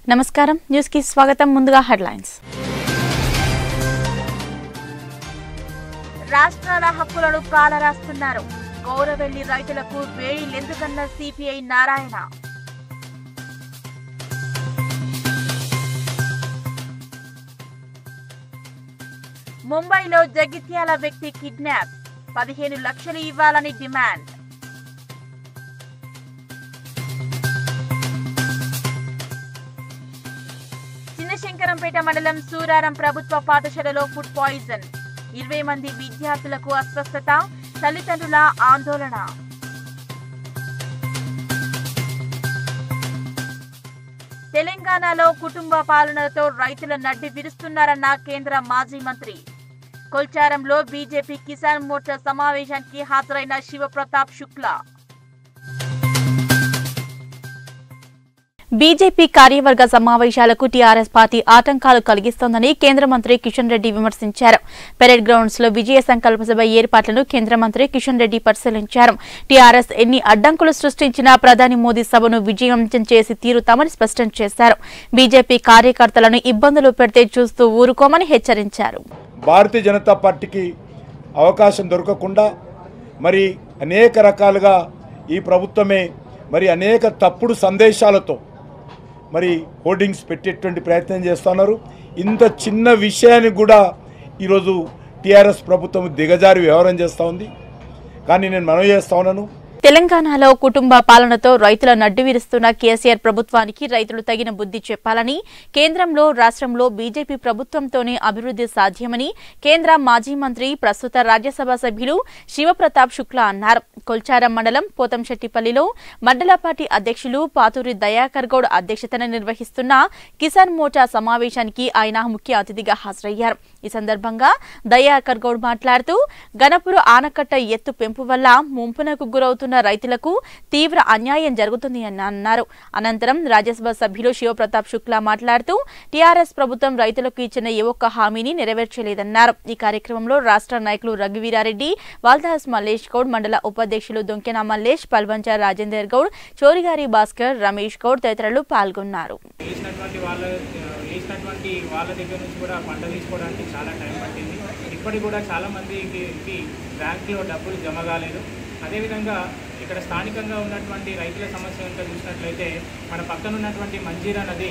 నమస్కారం న్యూస్ కి స్వాగతం ముందుగా హెడ్లైన్స్ రాష్ట్రాల హక్కులను కాలరాస్తున్నారు గౌరవెల్లి రైతులకు వేయిలెందుకన్న సిపిఐ నారాయణ ముంబైలో జగిత్యాల వ్యక్తి కిడ్నాప్ పదిహేను లక్షలు ఇవ్వాలని డిమాండ్ చిన్నశంకరంపేట మండలం సూరారం ప్రభుత్వ పాఠశాలలో ఫుడ్ పాయిజన్ ఇరవై మంది విద్యార్థులకు అస్వస్థత తల్లిదండ్రుల ఆందోళన తెలంగాణలో కుటుంబ పాలనతో రైతుల నడ్డి విరుస్తున్నారన్న కేంద్ర మాజీ మంత్రి కొల్చారంలో బీజేపీ కిసాన్ మోర్చా సమావేశానికి హాజరైన శివప్రతాప్ శుక్లా బీజేపీ కార్యవర్గ సమావేశాలకు టీఆర్ఎస్ పార్టీ ఆటంకాలు కలిగిస్తోందని కేంద్ర మంత్రి కిషన్ రెడ్డి విమర్శించారు పెరేడ్ గ్రౌండ్స్ లో విజయ సంకల్ప సభ ఏర్పాట్లను కేంద్ర మంత్రి కిషన్ రెడ్డి పరిశీలించారు టీఆర్ఎస్ ఎన్ని అడ్డంకులు సృష్టించినా ప్రధాని మోదీ సభను విజయవంతం చేసి తీరుతామని స్పష్టం చేశారు బీజేపీ కార్యకర్తలను ఇబ్బందులు పెడితే చూస్తూ ఊరుకోమని హెచ్చరించారు భారతీయ జనతా పార్టీకి అవకాశం దొరకకుండా మరి అనేక రకాలుగా ఈ ప్రభుత్వమే మరి అనేక తప్పుడు సందేశాలతో మరి హోర్డింగ్స్ పెట్టేటువంటి ప్రయత్నం చేస్తున్నారు ఇంత చిన్న విషయానికి కూడా ఈరోజు టీఆర్ఎస్ ప్రభుత్వం దిగజారి వ్యవహారం చేస్తూ ఉంది కానీ నేను మనవి చేస్తా ఉన్నాను తెలంగాణలో కుటుంబ పాలనతో రైతుల నడ్డి విరుస్తున్న కేసీఆర్ ప్రభుత్వానికి రైతులు తగిన బుద్ధి చెప్పాలని కేంద్రంలో రాష్ట్రంలో బీజేపీ ప్రభుత్వంతోనే అభివృద్ధి సాధ్యమని కేంద్ర మాజీ మంత్రి ప్రస్తుత రాజ్యసభ సభ్యులు శివప్రతాప్ శుక్లా అన్నారు కొల్చారం మండలం పోతంశెట్టిపల్లిలో మండల పార్టీ అధ్యక్షులు పాతూరి దయాకర్ గౌడ్ అధ్యక్షతన నిర్వహిస్తున్న కిసాన్ మోర్చా సమావేశానికి ఆయన ముఖ్య అతిథిగా హాజరయ్యారు ఈ సందర్భంగా దయాకర్ గౌడ్ మాట్లాడుతూ గణపురు ఆనకట్ట ఎత్తు పెంపు వల్ల ముంపునకు గురవుతున్న రైతులకు తీవ్ర అన్యాయం జరుగుతుంది అని అన్నారు అనంతరం రాజ్యసభ సభ్యులు శివప్రతాప్ శుక్లా మాట్లాడుతూ టీఆర్ఎస్ ప్రభుత్వం రైతులకు ఇచ్చిన ఏ ఒక్క హామీని నెరవేర్చలేదన్నారు ఈ కార్యక్రమంలో రాష్ట్ర నాయకులు రఘువీరారెడ్డి వాల్దాస్ మల్లేష్ గౌడ్ మండల ఉపాధ్యక్షులు దొంకెన మల్లేష్ పల్వంచ రాజేందర్ గౌడ్ చోరిగారి భాస్కర్ రమేష్ గౌడ్ తదితరులు పాల్గొన్నారు వేసినటువంటి వాళ్ళ వేసినటువంటి వాళ్ళ దగ్గర నుంచి కూడా పంట తీసుకోవడానికి చాలా టైం పట్టింది ఇప్పటికి కూడా చాలా మందికి కి బ్యాంకులో డబ్బులు జమ కాలేదు అదేవిధంగా ఇక్కడ స్థానికంగా ఉన్నటువంటి రైతుల సమస్య కనుక చూసినట్లయితే మన పక్కన ఉన్నటువంటి మంజీరా నది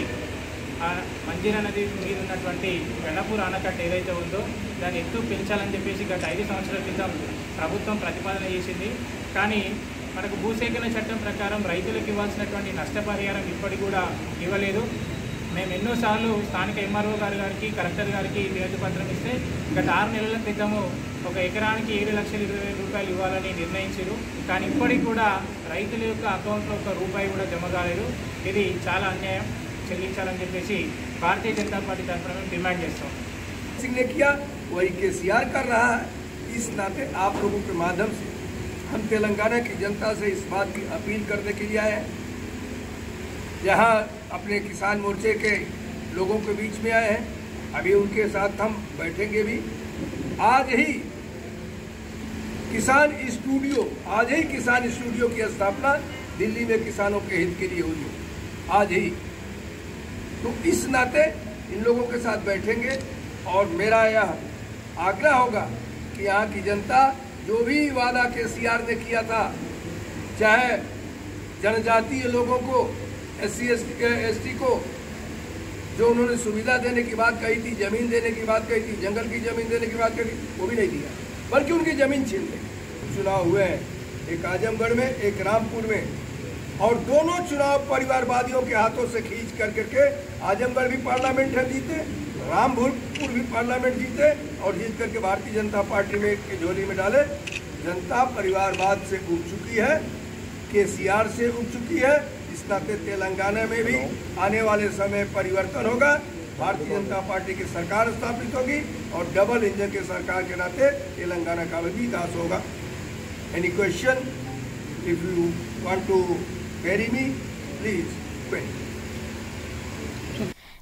ఆ మంజీరా నది మీద ఉన్నటువంటి గణపూర్ ఆనకట్ట ఏదైతే ఉందో దాన్ని ఎత్తు పెంచాలని చెప్పేసి గత ఐదు సంవత్సరాల క్రితం ప్రభుత్వం ప్రతిపాదన చేసింది కానీ మనకు భూసేకరణ చట్టం ప్రకారం రైతులకు ఇవ్వాల్సినటువంటి నష్టపరిహారం ఇప్పటికి కూడా ఇవ్వలేదు మేము ఎన్నోసార్లు స్థానిక ఎంఆర్ఓ గారి గారికి కలెక్టర్ గారికి వినతి పత్రం ఇస్తే గత ఆరు నెలల క్రితము ఒక ఎకరానికి ఏడు లక్షల ఇరవై వేల రూపాయలు ఇవ్వాలని నిర్ణయించారు కానీ ఇప్పటికి కూడా రైతుల యొక్క అకౌంట్లో ఒక రూపాయి కూడా జమ కాలేదు ఇది చాలా అన్యాయం చెల్లించాలని చెప్పేసి భారతీయ జనతా పార్టీ తరఫున మేము డిమాండ్ చేస్తాం सिंह ने किया वही के कर रहा है इस नाते आप लोगों के माध्यम से हम तेलंगाना की जनता से इस बात की अपील करने के लिए आए हैं जहां अपने किसान मोर्चे के लोगों के बीच में आए हैं अभी उनके साथ हम बैठेंगे भी आज ही किसान स्टूडियो आज ही किसान स्टूडियो की स्थापना दिल्ली में किसानों के हित के लिए हुई है आज ही तो इस नाते इन लोगों के साथ बैठेंगे और मेरा यह आग्रह होगा कि यहाँ की जनता जो भी वादा के सीआर ने किया था चाहे जनजातीय लोगों को एस सी एस टी को जो उन्होंने सुविधा देने की बात कही थी जमीन देने की बात कही थी जंगल की जमीन देने की बात कही थी वो भी नहीं दिया बल्कि उनकी जमीन छीन ली चुनाव हुए हैं एक आजमगढ़ में एक रामपुर में और दोनों चुनाव परिवारवादियों के हाथों से खींच कर करके आजमगढ़ भी पार्लियामेंट हम जीते रामपुर भी पार्लियामेंट जीते और जीत करके भारतीय जनता पार्टी में के झोली में डाले जनता परिवारवाद से उग चुकी है केसीआर से उग चुकी है इस नाते तेलंगाना में भी आने वाले समय परिवर्तन होगा भारतीय जनता पार्टी की सरकार स्थापित होगी और डबल इंजन के सरकार के नाते तेलंगाना का भी विकास होगा any question if you want to query me please query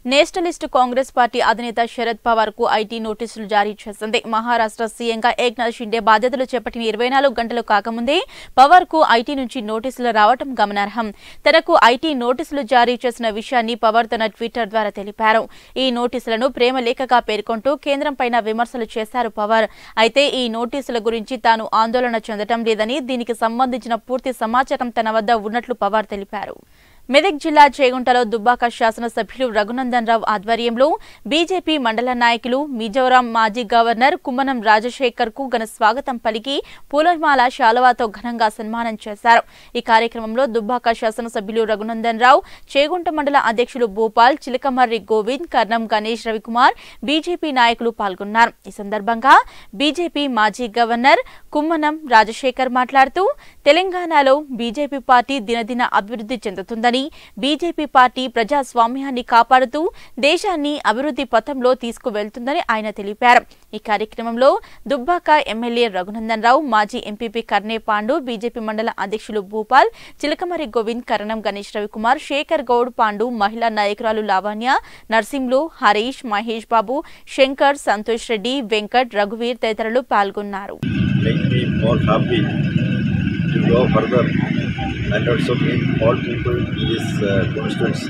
Nationalist Congress Party అధినేత శరద్ పవార్ కు ఐటీ నోటీసులు జారీ చేసింది మహారాష్ట్ర సీఎంగా ఏక్నాథ్ షిండే బాధ్యతలు చేపట్టిన ఇరవై నాలుగు గంటలు కాకముందే పవార్ కు ఐటీ నుంచి నోటీసులు రావడం గమనార్హం తనకు ఐటీ నోటీసులు జారీ చేసిన విషయాన్ని పవార్ తన ట్విట్టర్ ద్వారా తెలిపారు ఈ నోటీసులను ప్రేమలేఖగా పేర్కొంటూ కేంద్రం పైన విమర్శలు చేశారు పవార్ అయితే ఈ నోటీసుల గురించి తాను ఆందోళన చెందటం లేదని దీనికి సంబంధించిన పూర్తి సమాచారం తన వద్ద ఉన్నట్లు పవార్ తెలిపారు మెదక్ జిల్లా చేగుంటలో దుబ్బాక శాసనసభ్యులు రఘునందన్ రావు ఆధ్వర్యంలో బీజేపీ మండల నాయకులు మిజోరాం మాజీ గవర్నర్ కుమ్మనం రాజశేఖర్ కు ఘన స్వాగతం పలికి పూలమాల శాలువాతో ఘనంగా సన్మానం చేశారు ఈ కార్యక్రమంలో దుబ్బాక శాసనసభ్యులు రఘునందన్ రావు చేగుంట మండల అధ్యక్షులు భూపాల్ చిలకమర్రి గోవింద్ కర్ణం గణేష్ రవికుమార్ బీజేపీ నాయకులు పాల్గొన్నారు ఈ సందర్భంగా బీజేపీ మాజీ గవర్నర్ కుమ్మనం రాజశేఖర్ మాట్లాడుతూ తెలంగాణలో బీజేపీ పార్టీ దినదిన అభివృద్ధి చెందుతుందని బీజేపీ పార్టీ ప్రజాస్వామ్యాన్ని కాపాడుతూ దేశాన్ని అభివృద్ధి పథంలో తీసుకువెళ్తుందని ఆయన తెలిపారు ఈ కార్యక్రమంలో దుబ్బాక ఎమ్మెల్యే రఘునందన్ రావు మాజీ ఎంపీపీ కర్నే పాండు బీజేపీ మండల అధ్యక్షులు భూపాల్ చిలకమరి గోవింద్ కరణం గణేష్ రవికుమార్ శేఖర్ గౌడ్ పాండు మహిళా నాయకురాలు లావణ్య నర్సింలు హరీష్ మహేష్ బాబు శంకర్ సంతోష్ రెడ్డి వెంకట్ రఘువీర్ తదితరులు పాల్గొన్నారు make me more happy to go further and also meet all people in this uh, constituency.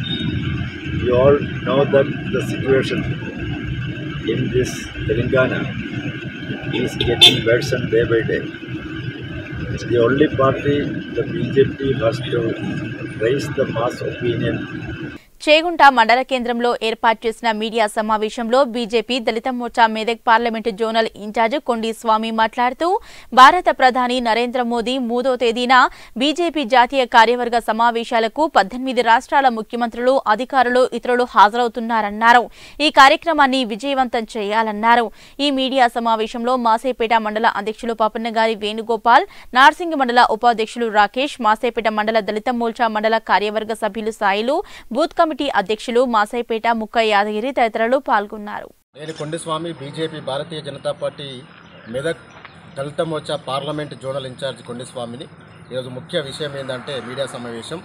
You all know that the situation in this Telangana is getting worse and day by day. It's the only party, the BJP, has to raise the mass opinion Chegunta మండల కేంద్రంలో ఏర్పాటు చేసిన media సమావేశంలో BJP Dalit Morcha Medak parliament zonal incharge Kondi Swamy మాట్లాడుతూ భారత ప్రధాని నరేంద్ర మోదీ మూడో తేదీన బీజేపీ జాతీయ కార్యవర్గ సమావేశాలకు పద్దెనిమిది రాష్ట్రాల ముఖ్యమంత్రులు అధికారులు ఇతరులు హాజరవుతున్నారన్నారు ఈ కార్యక్రమాన్ని విజయవంతం చేయాలన్నారు ఈ మీడియా సమావేశంలో మాసేపేట మండల అధ్యక్షులు పాపన్నగారి వేణుగోపాల్ నార్సింగ్ మండల ఉపాధ్యక్షులు రాకేష్ మాసేపేట మండల దళిత మోర్చా మండల కార్యవర్గ సభ్యులు సాయిలు బూత్ కమిటీ అధ్యక్షులు మాసైపేట ముక్క యాదగిరి తదితరులు పాల్గొన్నారు నేను Kondaswamy BJP Bharatiya Janata Party Medak Dalit Morcha parliament zonal incharge కొండస్వామిని ఈరోజు ముఖ్య విషయం ఏంటంటే మీడియా సమావేశం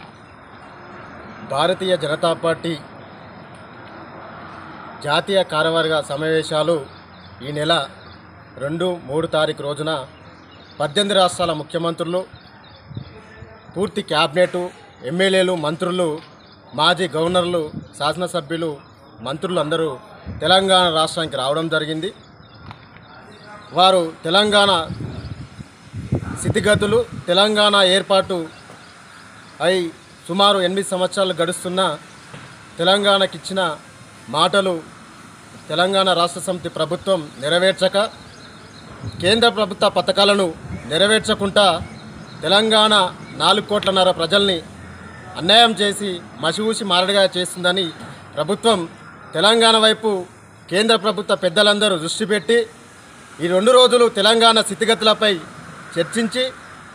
భారతీయ జనతా పార్టీ జాతీయ కార్యవర్గ సమావేశాలు ఈ నెల రెండు మూడు తారీఖు రోజున పద్దెనిమిది రాష్ట్రాల ముఖ్యమంత్రులు పూర్తి క్యాబినెట్ ఎమ్మెల్యేలు మంత్రులు మాజీ గవర్నర్లు శాసనసభ్యులు మంత్రులు అందరూ తెలంగాణ రాష్ట్రానికి రావడం జరిగింది వారు తెలంగాణ స్థితిగతులు తెలంగాణ ఏర్పాటు అయి సుమారు ఎనిమిది సంవత్సరాలు గడుస్తున్న తెలంగాణకి ఇచ్చిన మాటలు తెలంగాణ రాష్ట్ర సమితి ప్రభుత్వం నెరవేర్చక కేంద్ర ప్రభుత్వ పథకాలను నెరవేర్చకుండా తెలంగాణ నాలుగు కోట్లన్నర ప్రజల్ని అన్యాయం చేసి మసిఊసి మారడిగా చేస్తుందని ప్రభుత్వం తెలంగాణ వైపు కేంద్ర ప్రభుత్వ పెద్దలందరూ దృష్టి పెట్టి ఈ రెండు రోజులు తెలంగాణ స్థితిగతులపై చర్చించి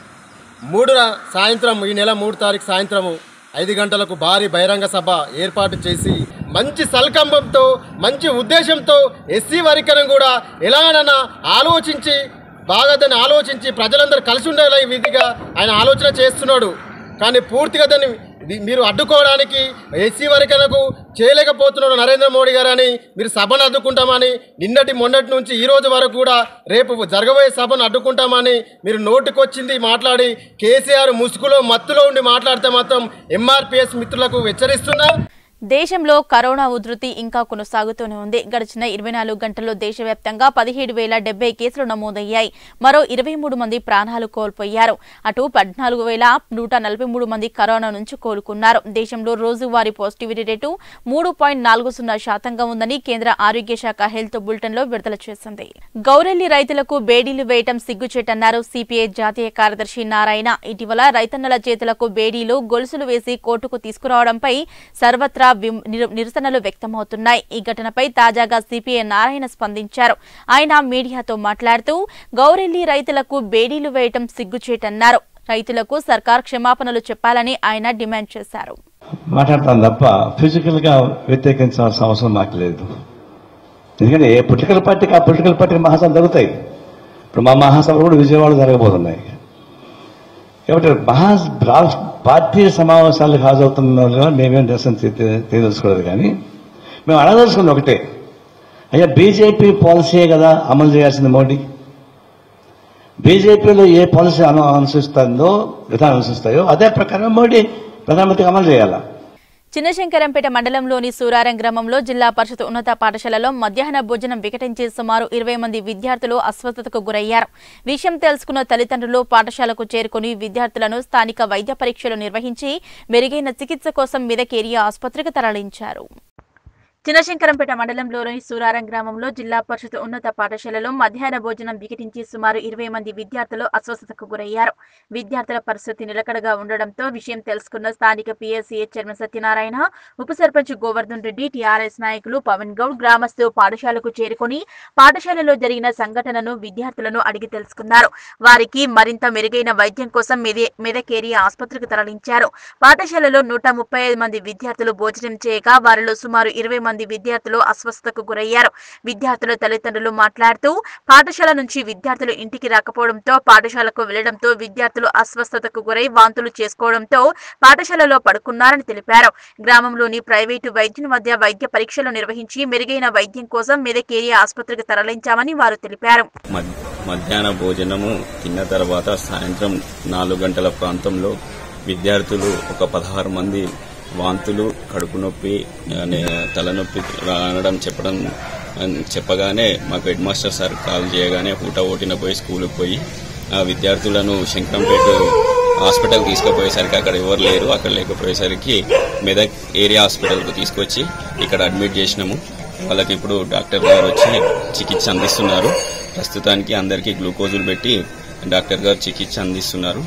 మూడు సాయంత్రం ఈ నెల మూడు తారీఖు సాయంత్రము ఐదు గంటలకు భారీ బహిరంగ సభ ఏర్పాటు చేసి మంచి సల్కంబంతో మంచి ఉద్దేశంతో ఎస్సీ వర్గీకరణ కూడా ఎలాగైనా ఆలోచించి బాగా దాన్ని ఆలోచించి ప్రజలందరూ కలిసి ఉండేలా ఈ విధిగా ఆయన ఆలోచన చేస్తున్నాడు కానీ పూర్తిగా దాన్ని ఇది- మీరు అడ్డుకోవడానికి ఎస్సీ వర్గీకరణకు చేయలేకపోతున్నాడు నరేంద్ర మోడీ గారు అని మీరు సభను అడ్డుకుంటామని నిన్నటి మొన్నటి నుంచి ఈ రోజు వరకు కూడా రేపు జరగబోయే సభను అడ్డుకుంటామని మీరు నోటికొచ్చింది మాట్లాడి కేసీఆర్ ముసుగులో మత్తులో ఉండి మాట్లాడితే మాత్రం ఎంఆర్పిఎస్ మిత్రులకు హెచ్చరిస్తున్నా దేశంలో కరోనా ఉధృతి ఇంకా కొనసాగుతూనే ఉంది గడిచిన ఇరవై నాలుగు గంటల్లో దేశవ్యాప్తంగా పదిహేడు వేల డెబ్బై కేసులు నమోదయ్యాయి మరో ఇరవై మూడు మంది ప్రాణాలు కోల్పోయారు అటు పద్నాలుగు వేల నూట నలభై మూడు మంది కరోనా నుంచి కోలుకున్నారు దేశంలో రోజువారీ పాజిటివిటీ రేటు మూడు పాయింట్ నాలుగు సున్నా శాతంగా ఉందని కేంద్ర ఆరోగ్య శాఖ హెల్త్ బులెటిన్ లో విడుదల చేసింది గౌరెల్లి రైతులకు బేడీలు వేయటం సిగ్గుచేటన్నారు సిపిఐ జాతీయ కార్యదర్శి నారాయణ ఇటీవల రైతన్నల చేతులకు బేడీలు గొలుసులు వేసి కోర్టుకు తీసుకురావడంపై సర్వత్రా విమ్- నిర- నిరసనలు వ్యక్తమవుతున్నాయి ఈ ఘటనపై తాజాగా సిపిఐ నారాయణ స్పందించారు ఆయన మీడియాతో మాట్లాడుతూ గౌరెల్లి రైతులకు బేడీలు వేయటం సిగ్గుచేటన్నారు రైతులకు సర్కార్ క్షమాపణలు చెప్పాలని ఆయన డిమాండ్ చేశారు మాట్లాడతాను తప్ప ఫిజికల్గా వ్యతిరేకించాల్సిన అవసరం నాకు లేదు ఎందుకంటే ఏ పొలిటికల్ పార్టీకి ఆ పొలిటికల్ పార్టీకి మహాసభలు జరుగుతాయి ఇప్పుడు మా మహాసభలు కూడా విజయవాడ జరగబోతున్నాయి కాబట్టి మహా రా- పార్టీ సమావేశాలకు హాజరవుతున్న వాళ్ళు కూడా మేమేం నిరసన తె- తె- తెలియదలుచుకోలేదు కానీ మేము అడగదలుచుకుంది ఒకటే అయ్యా బీజేపీ పాలసీయే కదా అమలు చేయాల్సింది మోడీ బీజేపీలో ఏ పాలసీ అను అనుసరిస్తుందో విధానం అనుసరిస్తాయో అదే ప్రకారం మోడీ ప్రధానమంత్రి అమలు చేయాలా చిన్నశంకరంపేట మండలంలోని సూరారం గ్రామంలో జిల్లా పరిషత్ ఉన్నత పాఠశాలలో మధ్యాహ్న భోజనం వికటించి సుమారు ఇరవై మంది విద్యార్థులు అస్వస్థతకు గురయ్యారు విషయం తెలుసుకున్న తల్లిదండ్రులు పాఠశాలకు చేరుకుని విద్యార్థులను స్థానిక వైద్య పరీక్షలు నిర్వహించి మెరుగైన చికిత్స కోసం మెదక్ ఏరియా ఆసుపత్రికి తరలించారు చిన్నశంకరంపేట మండలంలోని సూరారం గ్రామంలో జిల్లా పరిషత్ ఉన్నత పాఠశాలలో మధ్యాహ్న భోజనం వికటించి సుమారు ఇరవై మంది విద్యార్థులు అస్వస్థతకు గురయ్యారు విద్యార్థుల పరిస్థితి నిలకడగా ఉండడంతో విషయం తెలుసుకున్న స్థానిక పీఎస్సీఏ చైర్మన్ సత్యనారాయణ ఉప సర్పంచ్ గోవర్ధన్ రెడ్డి టీఆర్ఎస్ నాయకులు పవన్ గౌడ్ గ్రామస్తులు పాఠశాలకు చేరుకుని పాఠశాలలో జరిగిన సంఘటనను విద్యార్థులను అడిగి తెలుసుకున్నారు వారికి మరింత మెరుగైన వైద్యం కోసం మెదే- మెదక్ ఏరియా ఆసుపత్రికి తరలించారు పాఠశాలలో నూట ముప్పై ఐదు మంది విద్యార్థులు భోజనం చేయగా వారిలో సుమారు ఇరవై మంది విద్యార్థులు అస్వస్థతకు గురయ్యారు విద్యార్థుల తల్లిదండ్రులు మాట్లాడుతూ పాఠశాల నుంచి విద్యార్థులు ఇంటికి రాకపోవడంతో పాఠశాలకు వెళ్లడంతో విద్యార్థులు అస్వస్థతకు గురై వాంతులు చేసుకోవడంతో పాఠశాలలో పడుకున్నారని తెలిపారు గ్రామంలోని ప్రైవేటు వైద్యుని మధ్య వైద్య పరీక్షలు నిర్వహించి మెరుగైన వైద్యం కోసం మెదక్ ఏరియా ఆసుపత్రికి తరలించామని వారు తెలిపారు మద్- మధ్యాహ్న భోజనము తిన్న తర్వాత సాయంత్రం నాలుగు గంటల ప్రాంతంలో విద్యార్థులు ఒక పదహారు మంది వాంతులు కడుపు నొప్పి ఆ, నే- తలనొప్పి రానడం చెప్పడం ఆ, చెప్పగానే మాకు హెడ్ మాస్టర్ సార్ కాల్ చేయగానే హూట ఓటిన పోయి స్కూల్కి పోయి ఆ విద్యార్థులను శంకరంపేట హాస్పిటల్ తీసుకుపోయేసరికి అక్కడ ఎవరు లేరు అక్కడ లేకపోయేసరికి మెదక్ ఏరియా హాస్పిటల్కు తీసుకొచ్చి ఇక్కడ అడ్మిట్ చేసినాము వాళ్ళకి ఇప్పుడు డాక్టర్ గారు వచ్చి చికిత్స అందిస్తున్నారు ప్రస్తుతానికి అందరికీ గ్లూకోజులు పెట్టి డాక్టర్ గారు చికిత్స అందిస్తున్నారు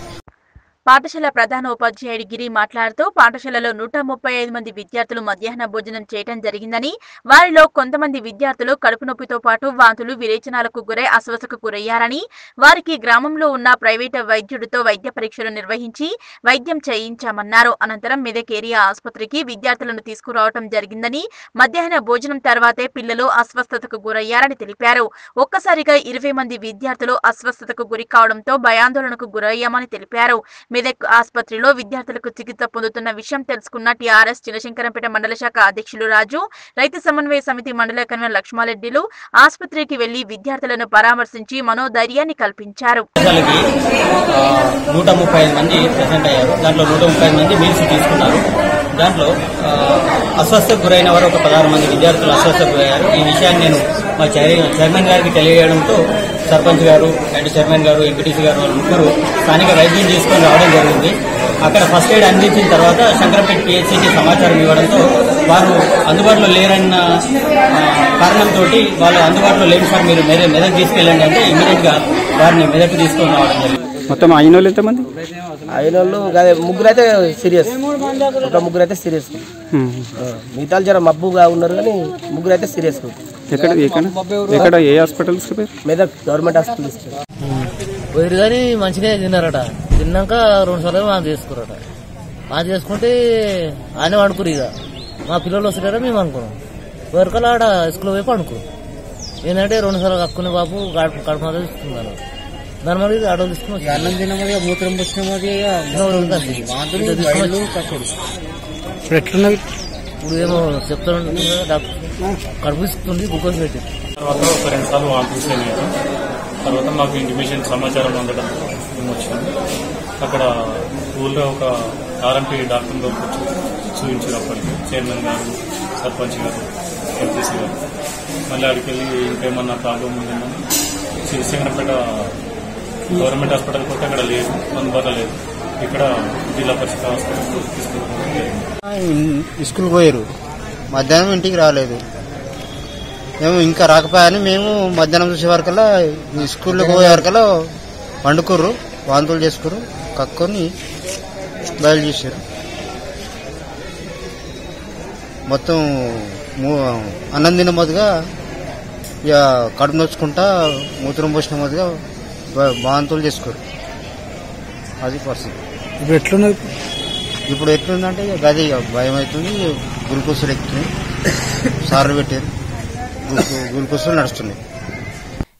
పాఠశాల ప్రధాన ఉపాధ్యాయుడు గిరి మాట్లాడుతూ పాఠశాలలో నూట ముప్పై ఐదు మంది విద్యార్థులు మధ్యాహ్న భోజనం చేయడం జరిగిందని వారిలో కొంతమంది విద్యార్థులు కడుపు నొప్పితో పాటు వాంతులు విరేచనాలకు గురై అస్వస్థకు గురయ్యారని వారికి గ్రామంలో ఉన్న ప్రైవేటు వైద్యుడితో వైద్య పరీక్షలు నిర్వహించి వైద్యం చేయించామన్నారు అనంతరం మెదక్ ఏరియా ఆసుపత్రికి విద్యార్థులను తీసుకురావడం జరిగిందని మధ్యాహ్న భోజనం తర్వాతే పిల్లలు అస్వస్థతకు గురయ్యారని తెలిపారు ఒక్కసారిగా ఇరవై మంది విద్యార్థులు అస్వస్థతకు గురి కావడంతో భయాందోళనకు గురయ్యామని తెలిపారు మెదక్ ఆసుపత్రిలో విద్యార్థులకు చికిత్స పొందుతున్న విషయం తెలుసుకున్న టీఆర్ఎస్ చినశంకరంపేట మండల శాఖ అధ్యక్షులు రాజు రైతు సమన్వయ సమితి మండల కన్వీనర్ లక్ష్మారెడ్డిలు ఆసుపత్రికి వెళ్లి విద్యార్థులను పరామర్శించి మనోధైర్యాన్ని కల్పించారు పాఠశాలకి ఆ, నూట ముప్పై ఐదు మంది ప్రెసెంట్ అయ్యారు దాంట్లో నూట ముప్పై ఐదు మంది మీల్స్ తీసుకున్నారు దాంట్లో ఆ, అస్వస్థకు గురైన వారు ఒక పదహారు మంది విద్యార్థులు అస్వస్థకు గురయ్యారు ఈ విషయాన్ని నేను మా చైర్- చైర్మన్ గారికి తెలియజేయడంతో సర్పంచ్ గారు అండ్ చైర్మన్ గారు ఎంపీటీసీ గారు వాళ్ళు ముగ్గురు స్థానిక వైద్యం చేసుకొని రావడం జరిగింది అక్కడ ఫస్ట్ ఎయిడ్ అందించిన తర్వాత శంకరపేట పిహెచ్సికి సమాచారం ఇవ్వడంతో వారు అందుబాటులో లేరన్న ఆ, కారణంతో వాళ్ళు అందుబాటులో లేని సార్ మీరు మెద మెదక్ తీసుకెళ్ళండి అంటే ఇమీడియట్ గా వారిని మెదక్ తీసుకొని రావడం జరిగింది మొత్తం అయిన వాళ్ళు ఎంతమంది అయిన వాళ్ళు అదే ముగ్గురు అయితే సీరియస్ ఒక ముగ్గురు అయితే సీరియస్ మిగతా జర మబ్బుగా ఉన్నారు కానీ ముగ్గురు అయితే సీరియస్ ఎక్కడ ఎక్కడ ఎక్కడ ఏ హాస్పిటల్స్ పేరు మెదక్ గవర్నమెంట్ హాస్పిటల్ పోయిరు కానీ మంచిగా తిన్నారట తిన్నాక రెండు సార్లు మాకు చేసుకురట మాకు చేసుకుంటే ఆయన అనుకురు ఇక మా పిల్లలు వస్తారా మేము అనుకున్నాం వరకలు ఆడ స్కూల్ పోయి పండుకో ఏంటంటే రెండు సార్లు కక్కునే బాబు కడుపు కడుపు మీద ఇస్తున్నారు దాని మరి ఆటో తీసుకుని వచ్చి అన్నం తినమది మూత్రం పుచ్చినమది ఇప్పుడు ఎట్లున్నది ఇప్పుడు ఏమో చెప్తాను డాక్టర్ కడుపు ఇస్తుంది గ్లూకోజ్ పెట్టి తర్వాత ఒక రెండు సార్లు వాంతులు చేయలేదు తర్వాత మాకు ఇంటిమేషన్ సమాచారం అందడం మేము వచ్చినాము అక్కడ ఊళ్ళో ఒక ఆర్ఎంపీ డాక్టర్ దగ్గరకు వచ్చి చూపించారు అప్పటికి చైర్మన్ గారు సర్పంచ్ గారు ఎంపీసీ గారు మళ్ళీ అక్కడికి వెళ్ళి ఇంకేమన్నా ప్రాబ్లం ఉందని శ్రీశంకరపేట గవర్నమెంట్ హాస్పిటల్ కొట్టి అక్కడ లేదు అందుబాటులో లేదు ఇక్కడ జిల్లా పరిషత్ హాస్పిటల్ తీసుకెళ్ళడం జరిగింది స్కూల్ పోయారు మధ్యాహ్నం ఇంటికి రాలేదు మేము ఇంకా రాకపోయాని మేము మధ్యాహ్నం చూసే వరకల్లా ఈ స్కూల్కి పోయే వరకల్లా వండుకుర్రు వాంతులు చేసుకుర్రు కక్కొని బయలు చేశారు మొత్తం మూ- అన్నం తిన్న మొదలుగా ఇక కడుపు నొచ్చుకుంటా మూత్రం పోసిన మొదలుగా బ- వాంతులు చేసుకోరు అది పరిస్థితి ఇప్పుడు ఎట్లున్నది ఇప్పుడు ఎట్లుందంటే ఇక గది ఇక భయం అవుతుంది గ్లూకోజులు ఎక్కుతున్నాయి సార్లు పెట్టారు గ్లూకో- గ్లూకోజులు నడుస్తున్నాయి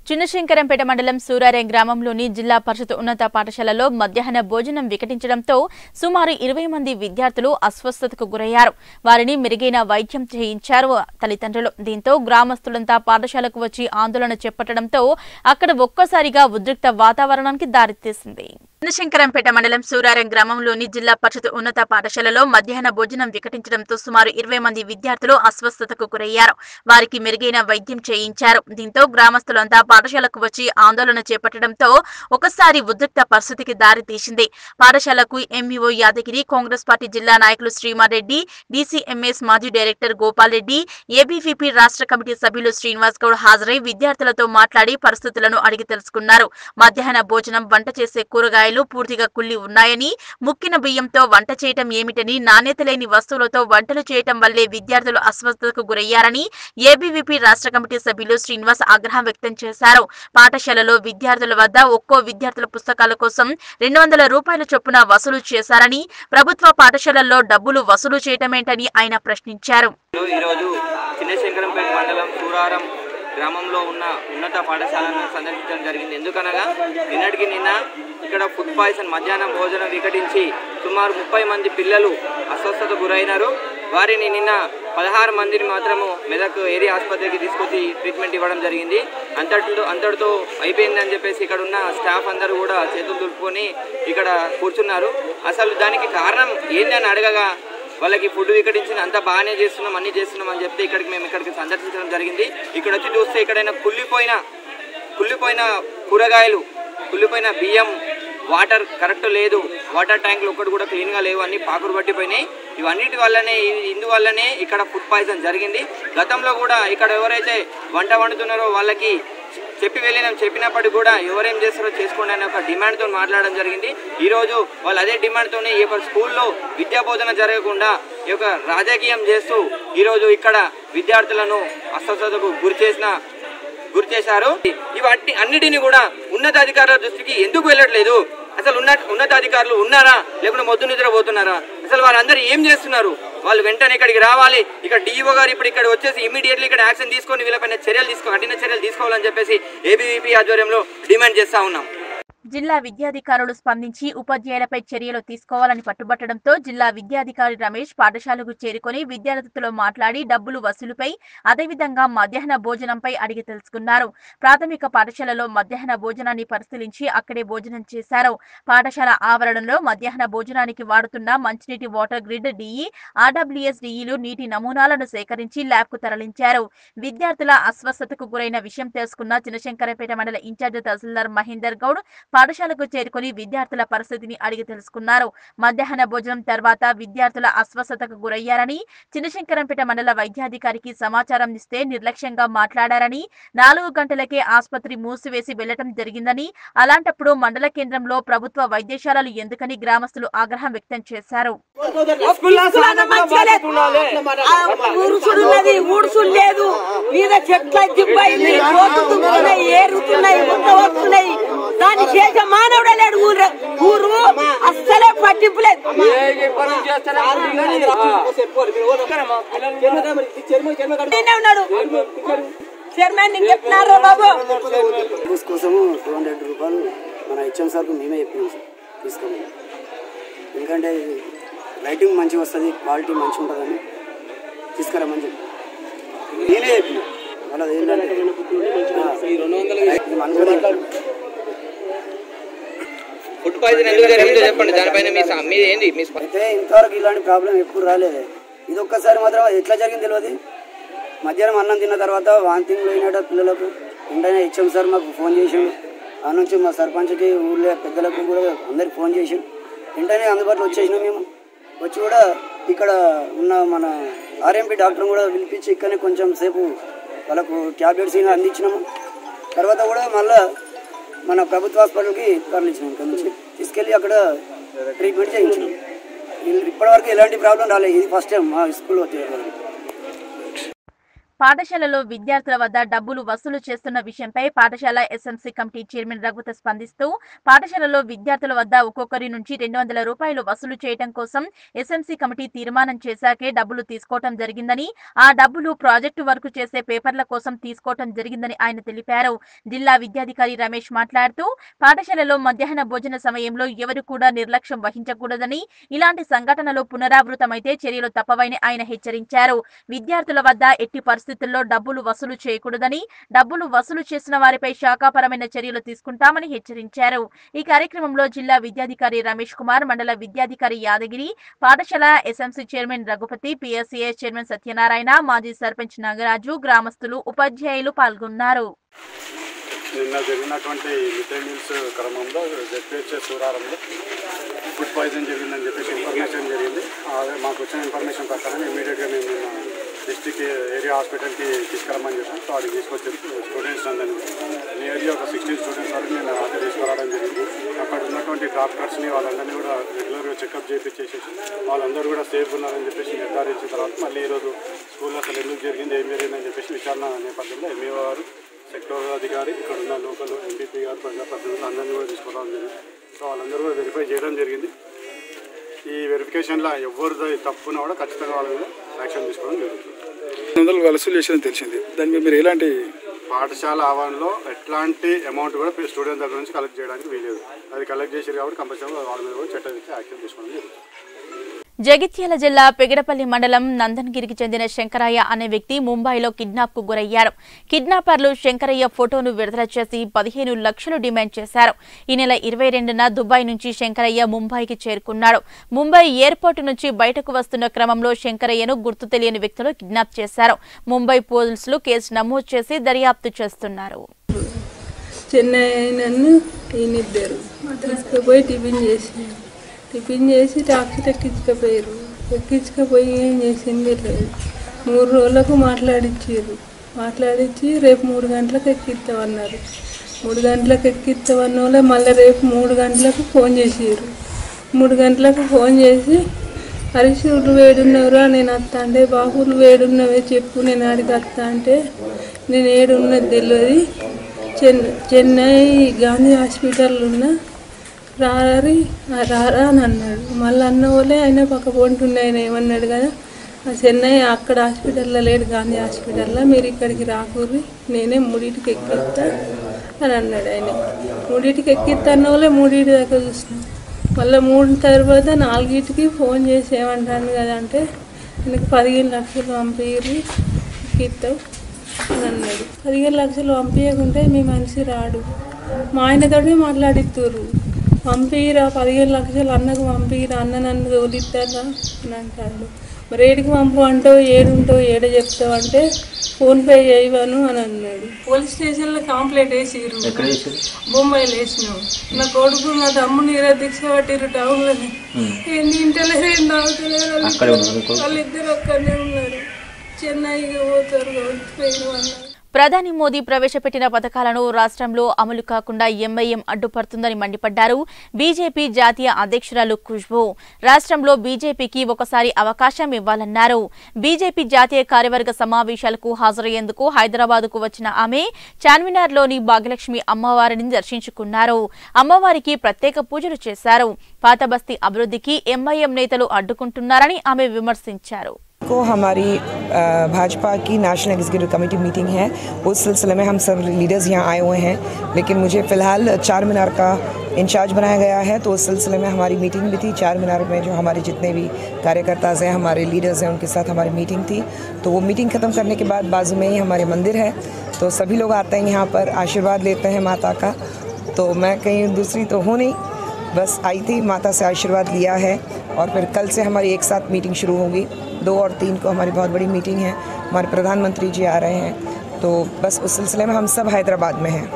చిన్నశంకరంపేట మండలం సూరారెం గ్రామంలోని జిల్లా పరిషత్ ఉన్నత పాఠశాలలో మధ్యాహ్న భోజనం వికటించడంతో సుమారు ఇరవై మంది విద్యార్థులు అస్వస్థతకు గురయ్యారు వారిని మెరుగైన వైద్యం చేయించారు తల్లిదండ్రులు దీంతో గ్రామస్తులంతా పాఠశాలకు వచ్చి ఆందోళన చేపట్టడంతో అక్కడ ఒక్కసారిగా ఉద్రిక్త వాతావరణానికి దారితీసింది చిన్నశంకరంపేట మండలం సూరారం గ్రామంలోని జిల్లా పరిషత్ ఉన్నత పాఠశాలలో మధ్యాహ్న భోజనం వికటించడంతో సుమారు ఇరవై మంది విద్యార్థులు అస్వస్థతకు గురయ్యారు వారికి మెరుగైన వైద్యం చేయించారు దీంతో గ్రామస్తులంతా పాఠశాలకు వచ్చి ఆందోళన చేపట్టడంతో ఒకసారి ఉద్రిక్త పరిస్థితికి దారి తీసింది పాఠశాలకు ఎంఈఓ యాదగిరి కాంగ్రెస్ పార్టీ జిల్లా నాయకులు శ్రీమారెడ్డి డీసీఎంఎస్ మాజీ డైరెక్టర్ గోపాల్ రెడ్డి ఏబీవీపీ రాష్ట్ర కమిటీ సభ్యులు శ్రీనివాస్ గౌడ్ హాజరై విద్యార్థులతో మాట్లాడి పరిస్థితులను అడిగి తెలుసుకున్నారు మధ్యాహ్న భోజనం వంట చేసే కూరగాయలు పూర్తిగా కుళ్ళి ఉన్నాయని ముక్కిన బియ్యంతో వంట చేయటం ఏమిటని నాణ్యత లేని వస్తువులతో వంటలు చేయటం వల్లే విద్యార్థులు అస్వస్థతకు గురయ్యారని ఏబీవీపీ రాష్ట్ర కమిటీ సభ్యులు శ్రీనివాస్ ఆగ్రహం వ్యక్తం చేశారు పాఠశాలలో విద్యార్థుల వద్ద ఒక్కో విద్యార్థుల పుస్తకాల కోసం రెండు వందల రూపాయల చొప్పున వసూలు చేశారని ప్రభుత్వ పాఠశాలల్లో డబ్బులు వసూలు చేయటమేంటని ఆయన ప్రశ్నించారు ఈరోజు చిన్నశంకరంపేట మండలం సూరారం గ్రామంలో ఉన్న ఉన్నత పాఠశాలను సందర్శించడం జరిగింది ఎందుకనగా నిన్నటికి నిన్న ఇక్కడ ఫుడ్ పాయిజన్ మధ్యాహ్నం భోజనం వికటించి సుమారు ముప్పై మంది పిల్లలు అస్వస్థత గురైనారు వారిని నిన్న పదహారు మందిని మాత్రము మెదక్ ఏరియా ఆసుపత్రికి తీసుకొచ్చి ట్రీట్మెంట్ ఇవ్వడం జరిగింది అంతటితో అంతటితో అయిపోయిందని చెప్పేసి ఇక్కడ ఉన్న స్టాఫ్ అందరూ కూడా చేతులు దులుపుకొని ఇక్కడ కూర్చున్నారు అసలు దానికి కారణం ఏందని అడగగా వాళ్ళకి ఫుడ్ వికటించింది అంతా బాగానే చేస్తున్నాం అన్ని చేస్తున్నాం అని చెప్తే ఇక్కడికి మేము ఇక్కడికి సందర్శించడం జరిగింది ఇక్కడ వచ్చి చూస్తే ఇక్కడైనా కుళ్ళిపోయిన కుళ్ళిపోయిన కూరగాయలు కుళ్ళిపోయిన బియ్యం వాటర్ కరెక్ట్ లేదు వాటర్ ట్యాంకులు ఒక్కటి కూడా క్లీన్గా లేవు అన్ని పాకురు పట్టిపోయినాయి ఇవన్నిటి వల్లనే ఇ- ఇందువల్లనే ఇక్కడ ఫుడ్ పాయిజన్ జరిగింది గతంలో కూడా ఇక్కడ ఎవరైతే వంట వండుతున్నారో వాళ్ళకి చెప్పి వెళ్ళినాం చెప్పినప్పటికీ కూడా ఎవరేం చేస్తారో చేసుకోండి అనే ఒక డిమాండ్తో మాట్లాడడం జరిగింది ఈరోజు వాళ్ళు అదే డిమాండ్తోనే ఈ యొక్క స్కూల్లో విద్యా బోధన జరగకుండా ఈ యొక్క రాజకీయం చేస్తూ ఈరోజు ఇక్కడ విద్యార్థులను అస్వస్థతకు గురి చేసిన గురి చేశారు ఇవన్నీ అన్నిటిని కూడా ఉన్నతాధికారుల దృష్టికి ఎందుకు వెళ్ళట్లేదు అసలు ఉన్న ఉన్నతాధికారులు ఉన్నారా లేకుంటే మొద్దు నిద్ర పోతున్నారా అసలు వారందరూ ఏం చేస్తున్నారు వాళ్ళు వెంటనే ఇక్కడికి రావాలి ఇక్కడ డిఓ గారు ఇప్పుడు ఇక్కడ వచ్చేసి ఇమీడియట్లీ ఇక్కడ యాక్షన్ తీసుకొని వీళ్ళపైన చర్యలు తీసుకో కఠిన చర్యలు తీసుకోవాలని చెప్పేసి ఏబీవీపీ ఆధ్వర్యంలో డిమాండ్ చేస్తా ఉన్నాం జిల్లా విద్యాధికారులు స్పందించి ఉపాధ్యాయులపై చర్యలు తీసుకోవాలని పట్టుబట్టడంతో జిల్లా విద్యాధికారి రమేష్ పాఠశాలకు చేరుకొని విద్యార్థులతో మాట్లాడి డబ్బులు వసూలుపై అదేవిధంగా మధ్యాహ్న భోజనంపై అడిగి తెలుసుకున్నారు ప్రాథమిక పాఠశాలలో మధ్యాహ్న భోజనాన్ని పరిశీలించి అక్కడే భోజనం చేశారు పాఠశాల ఆవరణలో మధ్యాహ్న భోజనానికి వాడుతున్న మంచినీటి వాటర్ గ్రిడ్ డిఈ ఆర్డబ్ల్యూఎస్ డిఈలు నీటి నమూనాలను సేకరించి ల్యాబ్ కు తరలించారు విద్యార్థుల అస్వస్థతకు గురైన విషయం తెలుసుకున్న చినశంకరపేట మండల ఇన్ఛార్జ్ తహసీల్దార్ మహేందర్ గౌడ్ పాఠశాలకు చేరుకుని విద్యార్థుల పరిస్థితిని అడిగి తెలుసుకున్నారు మధ్యాహ్న భోజనం తర్వాత విద్యార్థుల అస్వస్థతకు గురయ్యారని చినశంకరంపేట మండల వైద్యాధికారికి సమాచారం ఇస్తే నిర్లక్ష్యంగా మాట్లాడారని నాలుగు గంటలకే ఆసుపత్రి మూసివేసి వెళ్లటం జరిగిందని అలాంటప్పుడు మండల కేంద్రంలో ప్రభుత్వ వైద్యశాలలు ఎందుకని గ్రామస్తులు ఆగ్రహం వ్యక్తం చేశారు ఊరుసుడున్నది ఊడుసుడు లేదు మీద చెట్ల దిబ్బయింది పోతున్నాయి ఏరుతున్నాయి ముంద వస్తున్నాయి దాన్ని చేసే మానవుడే లేడు ఊరు ఊరు అస్సలే పట్టింపు లేదు ఈయనే ఉన్నాడు చైర్మన్ నీకు చెప్తున్నారా బాబు బూస్ కోసము టూ హండ్రెడ్ రూపాయలు మన హెచ్ఎం సార్కు మేమే చెప్పినాం సార్ తీసుకోమని ఎందుకంటే ఇది రైటింగ్ మంచిగా వస్తుంది క్వాలిటీ మంచిగా ఉంటుందని తీసుకురమ్మని చెప్పి నేనే చెప్పిన వాళ్ళది ఏంటంటే ఇది మన కూడా ఫుడ్ పాయిజన్ ఎందుకు జరిగిందో చెప్పండి దానిపైన మీ స- మీది ఏంది మీ స్ప- అయితే ఇంతవరకు ఇలాంటి ప్రాబ్లం ఎప్పుడు రాలేదు ఇది ఒక్కసారి మాత్రం ఎట్లా జరిగింది తెలియదు మధ్యాహ్నం అన్నం తిన్న తర్వాత వాంతింగ్ అయినాడు పిల్లలకు వెంటనే హెచ్ఎం సార్ మాకు ఫోన్ చేసిండు ఆ నుంచి మా సర్పంచ్కి ఊళ్ళో పెద్దలకు కూడా అందరికి ఫోన్ చేసి వెంటనే అందుబాటులో వచ్చేసినాం మేము వచ్చి కూడా ఇక్కడ ఉన్న మన ఆర్ఎంపీ డాక్టర్ కూడా పిలిపించి ఇక్కడనే కొంచెం సేపు వాళ్ళకు ట్యాబ్లెట్స్ అయినా అందించినాము తర్వాత కూడా మళ్ళా మన ప్రభుత్వ హాస్పిటల్కి తరలించినాం ఇక్కడ నుంచి తీసుకెళ్ళి అక్కడ ట్రీట్మెంట్ చేయించినాం వీళ్ళు ఇప్పటివరకు ఎలాంటి ప్రాబ్లం రాలేదు ఇది ఫస్ట్ టైం మా స్కూల్లో వచ్చేది పాఠశాలలో విద్యార్థుల వద్ద డబ్బులు వసూలు చేస్తున్న విషయంపై పాఠశాల ఎస్ఎంసీ కమిటీ చైర్మన్ రఘుత స్పందిస్తూ పాఠశాలలో విద్యార్థుల వద్ద ఒక్కొక్కరి నుంచి రెండు వందల రూపాయలు వసూలు చేయడం కోసం ఎస్ఎంసీ కమిటీ తీర్మానం చేశాకే డబ్బులు తీసుకోవటం జరిగిందని ఆ డబ్బులు ప్రాజెక్టు వర్క్ చేసే పేపర్ల కోసం తీసుకోవటం జరిగిందని ఆయన తెలిపారు జిల్లా విద్యాధికారి రమేష్ మాట్లాడుతూ పాఠశాలలో మధ్యాహ్న భోజన సమయంలో ఎవరు కూడా నిర్లక్ష్యం వహించకూడదని ఇలాంటి సంఘటనలు పునరావృతమైతే చర్యలు తప్పవని ఆయన హెచ్చరించారు విద్యార్థుల వద్ద ఎట్టి పరిస్థితుల్లో డబ్బులు వసూలు చేయకూడదని డబ్బులు వసూలు చేసిన వారిపై శాఖాపరమైన చర్యలు తీసుకుంటామని హెచ్చరించారు ఈ కార్యక్రమంలో జిల్లా విద్యాధికారి రమేష్ కుమార్ మండల విద్యాధికారి యాదగిరి పాఠశాల SMC chairman Raghupathi PSCA chairman Satyanarayana మాజీ సర్పంచ్ నాగరాజు గ్రామస్తులు ఉపాధ్యాయులు పాల్గొన్నారు నిన్న జరిగినటువంటి మిడ్ డే మీల్స్ క్రమంలో జెడ్పిహెచ్ఎస్ సూరారంలో ఫుడ్ పాయిజన్ జరిగిందని చెప్పేసి ఇన్ఫర్మేషన్ జరిగింది అదే మాకు వచ్చిన ఇన్ఫర్మేషన్ ప్రకారం ఇమీడియట్గా మేము నిన్న డిస్టిక్ ఏరియా హాస్పిటల్కి తీసుకురమ్మని చెప్పాం సో అక్కడికి తీసుకొచ్చి స్టూడెంట్స్ అందరినీ నియర్లీ ఒక సిక్స్టీన్ స్టూడెంట్స్ వరకు నేను రాత్రి తీసుకురావడం జరిగింది అక్కడ ఉన్నటువంటి డాక్టర్స్ని వాళ్ళందరినీ కూడా రెగ్యులర్గా చెకప్ చేయించేసేసి వాళ్ళందరూ కూడా సేఫ్ ఉన్నారని చెప్పేసి నిర్ధారించిన తర్వాత మళ్ళీ ఈరోజు స్కూల్లో అసలు ఎందుకు జరిగింది ఏం జరిగిందని చెప్పేసి విచారణ నేపథ్యంలో ఎంఈఓ గారు సెక్టర్ అధికారి ఇక్కడ ఉన్న లోకల్ ఎంపీపీ గారు ప్రజాప్రతినిధులు అందరినీ కూడా తీసుకోవడం జరిగింది సో వాళ్ళందరూ కూడా వెరిఫై చేయడం జరిగింది ఈ వెరిఫికేషన్లో ఎవరిది తప్పున్నా కూడా ఖచ్చితంగా వాళ్ళ మీద యాక్షన్ తీసుకోవడం జరుగుతుంది వందలు వసూలు చేసిందని తెలిసింది దాని మీద మీరు ఎలాంటి పాఠశాల ఆవరణలో ఎట్లాంటి అమౌంట్ కూడా స్టూడెంట్ దగ్గర నుంచి కలెక్ట్ చేయడానికి వీలేదు అది కలెక్ట్ చేశారు కాబట్టి కంపల్సరీ వాళ్ళ మీద కూడా చట్టం యాక్షన్ తీసుకోవడం జరుగుతుంది జగిత్యాల జిల్లా పెగడపల్లి మండలం నందన్గిరికి చెందిన శంకరయ్య అనే వ్యక్తి ముంబైలో కిడ్నాప్ కు గురయ్యారు కిడ్నాపర్లు శంకరయ్య ఫోటోను విడుదల చేసి పదిహేను లక్షలు డిమాండ్ చేశారు ఈ నెల ఇరవై రెండున దుబాయ్ నుంచి శంకరయ్య ముంబైకి చేరుకున్నాడు ముంబై ఎయిర్పోర్టు నుంచి బయటకు వస్తున్న క్రమంలో శంకరయ్యను గుర్తు తెలియని వ్యక్తులు కిడ్నాప్ చేశారు ముంబై పోలీసులు కేసు నమోదు చేసి దర్యాప్తు చేస్తున్నారు చెన్నై నన్ను ఈయనిద్దరు తీసుకుపోయి టిఫిన్ చేసి టిఫిన్ చేసి టాక్సీ ఎక్కించుకపోయారు ఎక్కించుకపోయి ఏం చేసింది లేదు మూడు రోజులకు మాట్లాడిచ్చారు మాట్లాడిచ్చి రేపు మూడు గంటలకు ఎక్కిస్తామన్నారు మూడు గంటలకు ఎక్కిస్తామన్న వాళ్ళే మళ్ళీ రేపు మూడు గంటలకు ఫోన్ చేసారు మూడు గంటలకు ఫోన్ చేసి హరీషులు వేడున్నవరా నేను వస్తా అంటే బాబులు వేడున్నవే చెప్పు నేను అడిగి వస్తా అంటే నేను ఏడున్నది తెలియదు చెన్నై చెన్నై గాంధీ హాస్పిటల్ ఉన్న రారి రారా అని అన్నాడు మళ్ళీ అన్న వాళ్ళే ఆయన పక్క పొంటుండే ఆయన ఏమన్నాడు కదా ఆ చెన్నై అక్కడ హాస్పిటల్లో లేడు గాంధీ హాస్పిటల్లో మీరు ఇక్కడికి రాకూరి నేనే మూడింటికి ఎక్కిస్తా అని అన్నాడు ఆయన మూడింటికి ఎక్కిస్తా అన్న వాళ్ళే మూడింటి దాకా చూసినాం మళ్ళీ మూడు తర్వాత నాలుగింటికి ఫోన్ చేసి ఏమంటాను కదా అంటే ఆయనకి పదిహేను లక్షలు పంపించి ఎక్కిస్తావు అని అన్నాడు పదిహేను లక్షలు పంపించకుంటే మీ మనిషి రాడు మా ఆయనతోనే మాట్లాడిస్తారు పంపిరా పదిహేను లక్షలు అన్నకు పంపిరా అన్న నన్ను తోలిస్తారా అని అంటాడు మరి ఏడికి పంపు అంటావు ఏడుంటావు ఏడ చెప్తావు అంటే ఫోన్పే చేయవను అని అన్నాడు పోలీస్ స్టేషన్లో కంప్లైంట్ వేసిరు బొంబాయిలో వేసినాం నా కొడుకు నా తమ్ముని ఈరోజు దీక్ష పట్టిరు టౌన్లో ఏంది ఇంటలేరు ఏం తాగుతలేరు వాళ్ళిద్దరు ఒక్కనే ఉన్నారు చెన్నైకి పోతారు కాబట్టి పోయిన వాళ్ళు ప్రధాని మోదీ ప్రవేశపెట్టిన పథకాలను రాష్ట్రంలో అమలు కాకుండా ఎంఐఎం అడ్డుపడుతుందని మండిపడ్డారు బీజేపీ జాతీయ అధ్యక్షురాలు ఖుష్బు రాష్ట్రంలో బీజేపీకి ఒకసారి అవకాశం ఇవ్వాలన్నారు బీజేపీ జాతీయ కార్యవర్గ సమావేశాలకు హాజరయ్యేందుకు హైదరాబాద్కు వచ్చిన ఆమె చార్మినార్లోని భాగ్యలక్ష్మి అమ్మవారిని దర్శించుకున్నారు అమ్మవారికి ప్రత్యేక పూజలు చేశారు పాతబస్తీ అభివృద్ధికి ఎంఐఎం నేతలు అడ్డుకుంటున్నారని ఆమె విమర్శించారు को हमारी अ, भाजपा की नेशनल एग्जीक्यूटिव कमेटी मीटिंग है उस सिलसिले में हम सब लीडर्स यहाँ आए हुए हैं लेकिन मुझे फ़िलहाल चार मीनार का इंचार्ज बनाया गया है तो उस सिलसिले में हमारी मीटिंग भी थी चार मीनार में जो हमारे जितने भी कार्यकर्ता हैं हमारे लीडर्स हैं उनके साथ हमारी मीटिंग थी तो वो मीटिंग ख़त्म करने के बाद बाजू में ही हमारे मंदिर है तो सभी लोग आते हैं यहाँ पर आशीर्वाद लेते हैं माता का तो मैं कहीं दूसरी तो हूँ नहीं बस आई थी माता से आशीर्वाद लिया है और फिर कल से हमारी एक साथ मीटिंग शुरू होगी दो और तीन को हमारी बहुत बड़ी मीटिंग है हमारे प्रधानमंत्री जी आ रहे हैं तो बस उस सिलसिले में हम सब हैदराबाद में हैं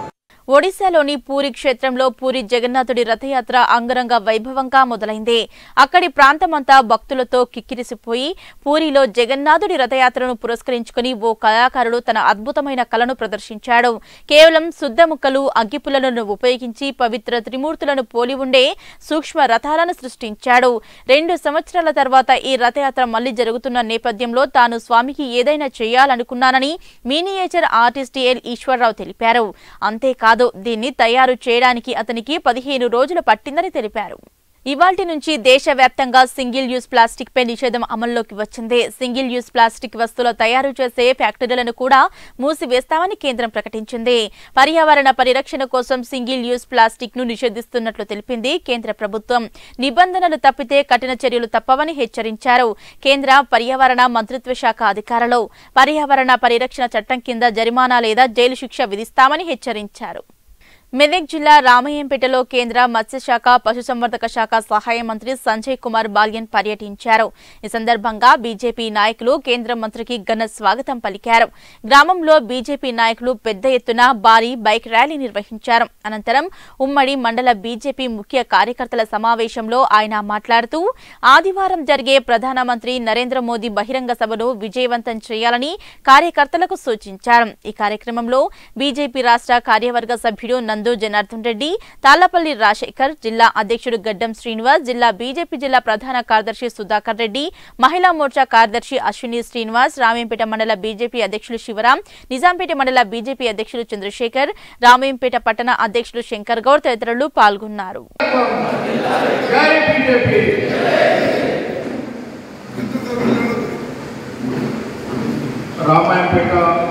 ఒడిశాలోని పూరి క్షేత్రంలో పూరి జగన్నాథుడి రథయాత్ర అంగరంగ వైభవంగా మొదలైంది అక్కడి ప్రాంతమంతా భక్తులతో కిక్కిరిసిపోయి పూరిలో జగన్నాథుడి రథయాత్రను పురస్కరించుకుని ఓ కళాకారుడు తన అద్భుతమైన కళను ప్రదర్శించాడు కేవలం శుద్ధ ముక్కలు అగ్గిపుల్లలను ఉపయోగించి పవిత్ర త్రిమూర్తులను పోలి ఉండే సూక్ష్మ రథాలను సృష్టించాడు రెండు సంవత్సరాల తర్వాత ఈ రథయాత్ర మళ్లీ జరుగుతున్న నేపథ్యంలో తాను స్వామికి ఏదైనా చేయాలనుకున్నానని మీనియేచర్ ఆర్టిస్ట్ ఎల్ ఈశ్వరరావు తెలిపారు అంతేకాదు దీన్ని తయారు చేయడానికి అతనికి పదిహేను రోజులు పట్టిందని తెలిపారు ఇవాల్టి నుంచి దేశవ్యాప్తంగా సింగిల్ యూజ్ ప్లాస్టిక్ పై నిషేధం అమల్లోకి వచ్చింది సింగిల్ యూజ్ ప్లాస్టిక్ వస్తువుల తయారు చేసే ఫ్యాక్టరీలను కూడా మూసివేస్తామని కేంద్రం ప్రకటించింది పర్యావరణ పరిరక్షణ కోసం సింగిల్ యూజ్ ప్లాస్టిక్ ను నిషేధిస్తున్నట్లు తెలిపింది కేంద్ర ప్రభుత్వం నిబంధనలు తప్పితే కఠిన చర్యలు తప్పవని హెచ్చరించారు కేంద్ర పర్యావరణ మంత్రిత్వ శాఖ అధికారులు పర్యావరణ పరిరక్షణ చట్టం కింద జరిమానా లేదా జైలు శిక్ష విధిస్తామని హెచ్చరించారు మెదక్ జిల్లా రామయ్యంపేటలో కేంద్ర మత్స్యశాఖ పశుసంవర్ధక శాఖ సహాయ మంత్రి సంజయ్ కుమార్ బాల్యన్ పర్యటించారు ఈ సందర్భంగా బీజేపీ నాయకులు కేంద్ర మంత్రికి ఘన స్వాగతం పలికారు గ్రామంలో బీజేపీ నాయకులు పెద్ద ఎత్తున భారీ బైక్ ర్యాలీ నిర్వహించారు అనంతరం ఉమ్మడి మండల బీజేపీ ముఖ్య కార్యకర్తల సమావేశంలో ఆయన మాట్లాడుతూ ఆదివారం జరిగే ప్రధానమంత్రి నరేంద్ర మోదీ బహిరంగ సభను విజయవంతం చేయాలని కార్యకర్తలకు సూచించారు ఈ కార్యక్రమంలో బీజేపీ రాష్ట్ర కార్యవర్గ సభ్యుడు నందు జనార్దన్ రెడ్డి తాళ్లపల్లి రాజశేఖర్ జిల్లా అధ్యక్షుడు గడ్డం శ్రీనివాస్ జిల్లా బీజేపీ జిల్లా ప్రధాన కార్యదర్శి సుధాకర్ రెడ్డి మహిళా మోర్చా కార్యదర్శి అశ్విని శ్రీనివాస్ రామేంపేట మండల బీజేపీ అధ్యక్షులు శివరాం నిజాంపేట మండల బీజేపీ అధ్యక్షులు చంద్రశేఖర్ రామేంపేట పట్టణ అధ్యక్షులు శంకర్ గౌడ్ తదితరులు పాల్గొన్నారు రామాయణపేట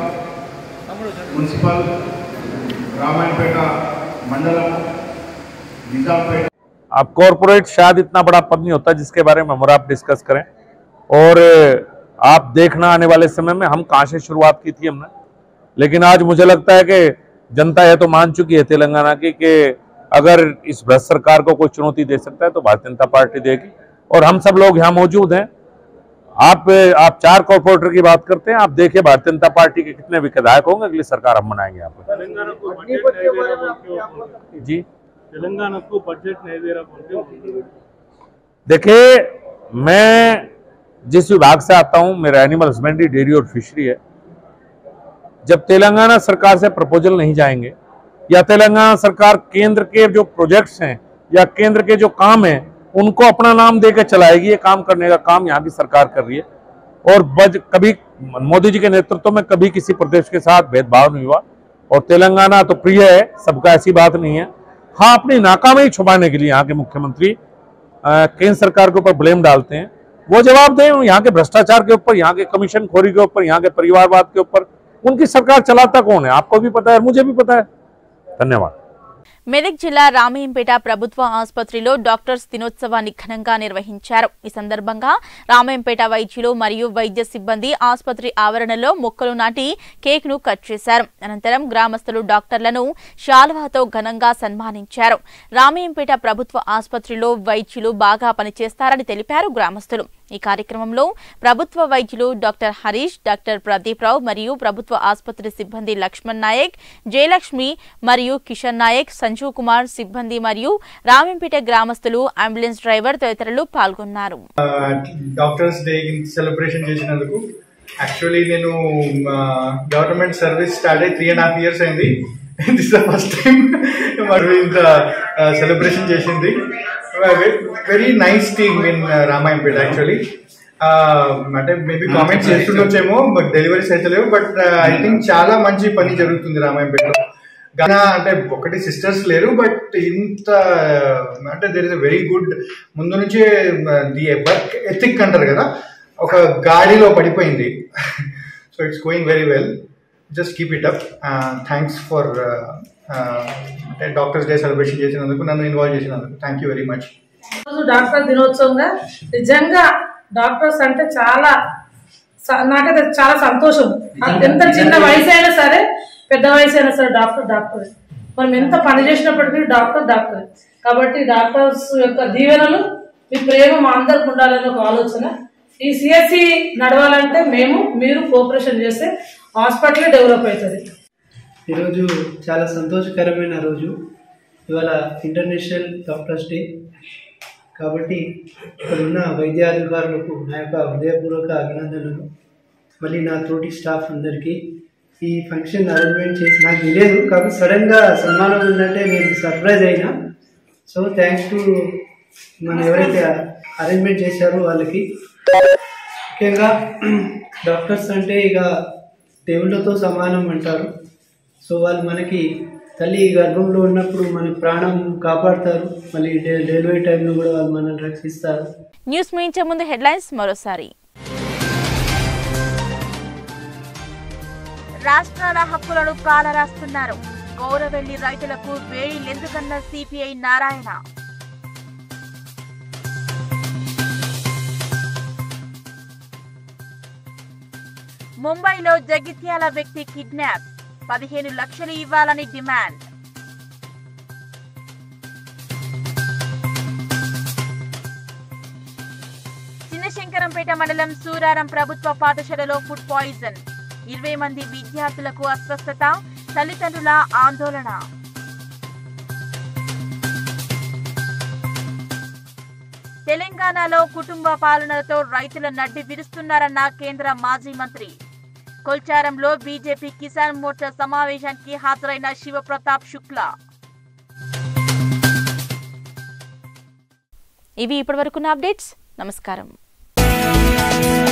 మున్సిపల్ రామాయణపేట మండలం నిజాంపేట अब कॉरपोरेट शायद इतना बड़ा पद नहीं होता जिसके बारे में हम और आप डिस्कस करें और आप देखना आने वाले समय में हम कहाँ से शुरुआत की थी हमने लेकिन आज मुझे लगता है कि जनता यह तो मान चुकी है तेलंगाना की कि अगर इस भ्रष्ट सरकार को कोई चुनौती दे सकता है तो भारतीय जनता पार्टी देगी और हम सब लोग यहाँ मौजूद हैं आप आप चार कॉर्पोरेटर की बात करते हैं आप देखिए भारतीय जनता पार्टी के कितने विधायक होंगे अगली सरकार हम बनाएंगे यहाँ पर तेलंगाना को बजट नहीं दे रहा बोल के जी तेलंगाना को बजट नहीं दे रहा बोल के देखिए मैं जिस विभाग से आता हूं मेरा एनिमल हस्बेंड्री डेयरी और फिशरी है जब तेलंगाना सरकार से प्रपोजल नहीं जाएंगे या तेलंगाना सरकार केंद्र के जो प्रोजेक्ट्स हैं या केंद्र के जो काम हैं उनको अपना नाम देकर चलाएगी ये काम करने का काम यहाँ की सरकार कर रही है और बज कभी मोदी जी के नेतृत्व में कभी किसी प्रदेश के साथ भेदभाव नहीं हुआ और तेलंगाना तो प्रिय है सबका ऐसी बात नहीं है हाँ अपनी नाकामी छुपाने के लिए यहाँ के मुख्यमंत्री अ, केंद्र सरकार के ऊपर ब्लेम डालते हैं वो जवाब दें यहाँ के भ्रष्टाचार के ऊपर यहाँ के कमीशन खोरी के ऊपर यहाँ के परिवारवाद के ऊपर उनकी सरकार चलाता कौन है आपको भी पता है और मुझे भी पता है धन्यवाद మెదక్ జిల్లా రామయ్యంపేట ప్రభుత్వ ఆసుపత్రిలో డాక్టర్స్ దినోత్సవాన్ని ఘనంగా నిర్వహించారు ఈ సందర్భంగా రామయ్యంపేట వైద్యులు మరియు వైద్య సిబ్బంది ఆసుపత్రి ఆవరణలో మొక్కలు నాటి కేక్ ను కట్ చేశారు అనంతరం గ్రామస్తులు డాక్టర్లను శాల్వాతో ఘనంగా సన్మానించారు రామయ్యంపేట ప్రభుత్వ ఆసుపత్రిలో వైద్యులు బాగా పనిచేస్తారని తెలిపారు గ్రామస్తులు ఈ కార్యక్రమంలో ప్రభుత్వ వైద్యులు డాక్టర్ హరీష్ డాక్టర్ ప్రదీప్ రావు మరియు ప్రభుత్వ ఆసుపత్రి సిబ్బంది లక్ష్మణ్ నాయక్ జయలక్ష్మి మరియు కిషన్ నాయక్ సంజీవ్ కుమార్ సిబ్బంది మరియు రామంపేట గ్రామస్తులు అంబులెన్స్ డ్రైవర్ తదితరులు పాల్గొన్నారు డాక్టర్స్ డే సెలబ్రేషన్ చేసినందుకు యాక్చువల్లీ నేను గవర్నమెంట్ సర్వీస్ స్టార్ట్ అయ్యి త్రీ అండ్ హాఫ్ ఇయర్స్ అయింది దిస్ ద ఫస్ట్ టైం మరి ఇంత సెలబ్రేషన్ చేసింది very nice team in Ramayampet actually అంటే మేబీ కామెంట్స్ చేస్తుండొచ్చేమో బట్ డెలివరీస్ అయితే లేవు బట్ ఐ థింక్ చాలా మంచి పని జరుగుతుంది రామాయంపేటలో గానా అంటే ఒకటి సిస్టర్స్ లేరు బట్ ఇంత అంటే there is a very good ముందు నుంచే ది వర్క్ ఎథిక్ అంటారు కదా ఒక గాడిలో పడిపోయింది so it's going very well just keep it up thanks for అంటే డాక్టర్స్ డే సెలబ్రేషన్ చేసినందుకు నన్ను ఇన్వాల్వ్ చేసినందుకు థ్యాంక్ యూ వెరీ మచ్ రోజు డాక్టర్ దినోత్సవంగా నిజంగా డాక్టర్స్ అంటే చాలా స- నాకైతే చాలా సంతోషం ఎంత చిన్న వయసు అయినా సరే పెద్ద వయసు అయినా సరే డాక్టర్ డాక్టర్ మనం ఎంత పని చేసినప్పటికీ డాక్టర్ డాక్టర్ కాబట్టి డాక్టర్స్ యొక్క దీవెనలు మీ ప్రేమ మా అందరికి ఉండాలని ఒక ఆలోచన ఈ సిఎస్సి నడవాలంటే మేము మీరు కోఆపరేషన్ చేస్తే హాస్పిటల్ డెవలప్ అవుతుంది ఈరోజు చాలా సంతోషకరమైన రోజు ఇవాళ ఇంటర్నేషనల్ డాక్టర్స్ డే కాబట్టి ఇక్కడ ఉన్న వైద్యాధికారులకు నా యొక్క హృదయపూర్వక అభినందనలు మళ్ళీ నా తోటి స్టాఫ్ అందరికీ ఈ ఫంక్షన్ అరేంజ్మెంట్ చేసి నాకు తెలియదు కాబట్టి సడన్గా సన్మానం ఉందంటే నేను సర్ప్రైజ్ అయినా సో థ్యాంక్స్ టు మన ఎవరైతే అరేంజ్మెంట్ చేశారో వాళ్ళకి ముఖ్యంగా డాక్టర్స్ అంటే ఇక దేవుళ్ళతో సమానం అంటారు సో వాళ్ళు మనకి తల్లి గర్భంలో ఉన్నప్పుడు మన ప్రాణం కాపాడతారు మళ్ళీ డె- డెలివరీ టైంలో కూడా వాళ్ళు మనల్ని రక్షిస్తారు న్యూస్ ముగించే ముందు హెడ్లైన్స్ మరోసారి రాష్ట్రాల హక్కులను కాలరాస్తున్నారు గౌరవెల్లి రైతులకు వేడి లెందుకన్న సిపిఐ నారాయణ ముంబైలో జగిత్యాల వ్యక్తి కిడ్నాప్ పదిహేను లక్షలు ఇవ్వాలని డిమాండ్ చిన్నశంకరంపేట మండలం సూరారం ప్రభుత్వ పాఠశాలలో ఫుడ్ పాయిజన్ ఇరవై మంది విద్యార్థులకు అస్వస్థత తల్లిదండ్రుల ఆందోళన తెలంగాణలో కుటుంబ పాలనతో రైతుల నడ్డి విరుస్తున్నారన్న కేంద్ర మాజీ మంత్రి కొల్చారంలో బీజేపీ కిసాన్ మోర్చా సమావేశానికి హాజరైన శివప్రతాప్ శుక్లా ఇవి ఇప్పటివరకున్న అప్డేట్స్ నమస్కారం